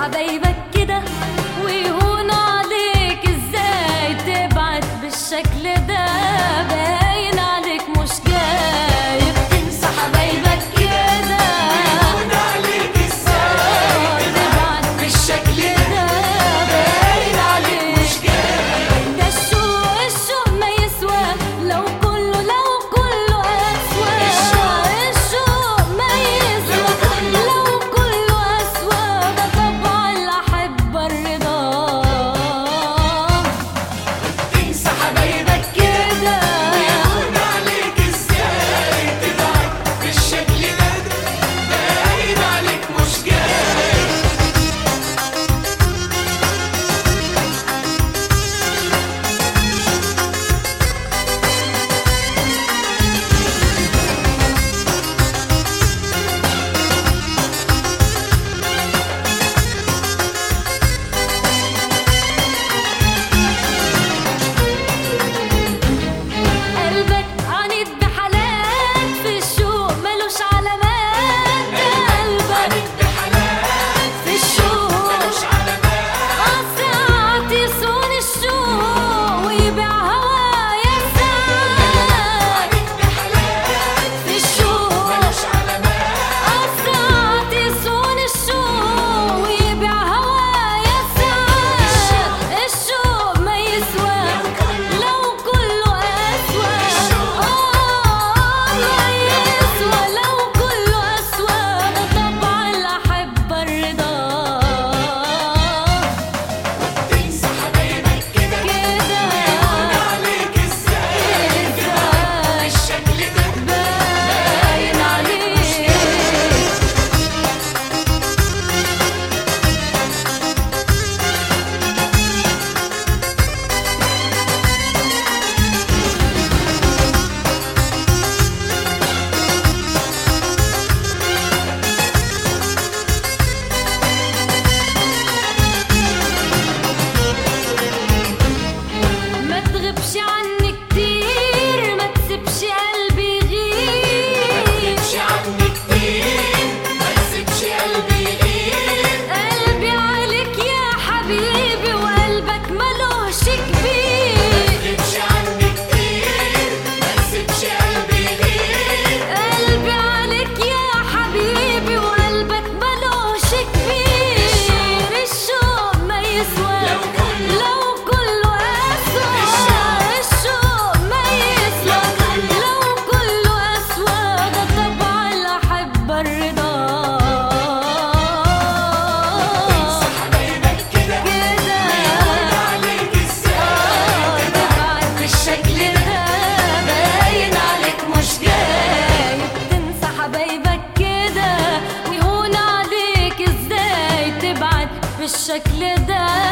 حبايبك كده ويهون عليك ازاي تبعد بالشكل ده باين عليك مش جايب تنسى حبايبك كده عليك ازاي تبعد بالشكل ده باين عليك مش جاي ده الشوق الشوق ما يسوى لو كله لو كله أسوى الشوق الشوق ما يسوى لو كله أسوى ده طبع الأحبة الرضا تنسى حبايبك كده يهون عليك ازاي تبعد بالشكل ده باين عليك مش جاي قلبك عنيد بحالات في الشوق ملوش علامات قلبك عليك بحالات في الشوق ملوش علامات ساعات يصون الشوق ويبيع هوايا ساعات عليك بحالات في الشوق ملوش علامات ساعات يصون الشوق ويبيع هوايا ساعات الشوق ما يسوى لو كله أسوى آه ما يسوى لو كله أسوى ده طبع الأحبة الرضا تنسى حبايبك كده كده يهون عليك ازاي تبعد بالشكل ده باين عليك ما تغيبش عني كتير ما تسيبش قلبي يغيب تمشي عني كتير ما تسيبش قلبي يغير قلبي عليك يا حبيبي وقلبك ملوش كبير تمشي عني كتير ما تسيبش قلبي يغير قلبي عليك يا حبيبي وقلبك ملوش كبير الشوق ما يسوى لو كله- لو كله أسوى الشوق ما يسوى لو كله أسوى ده طبع الأحبة الرضا تنسى حبايبك كده كده يهون عليك ازاي تبعد بالشكل ده باين عليك مش جاي تنسى حبايبك كده ويهون عليك ازاي تبعد بالشكل ده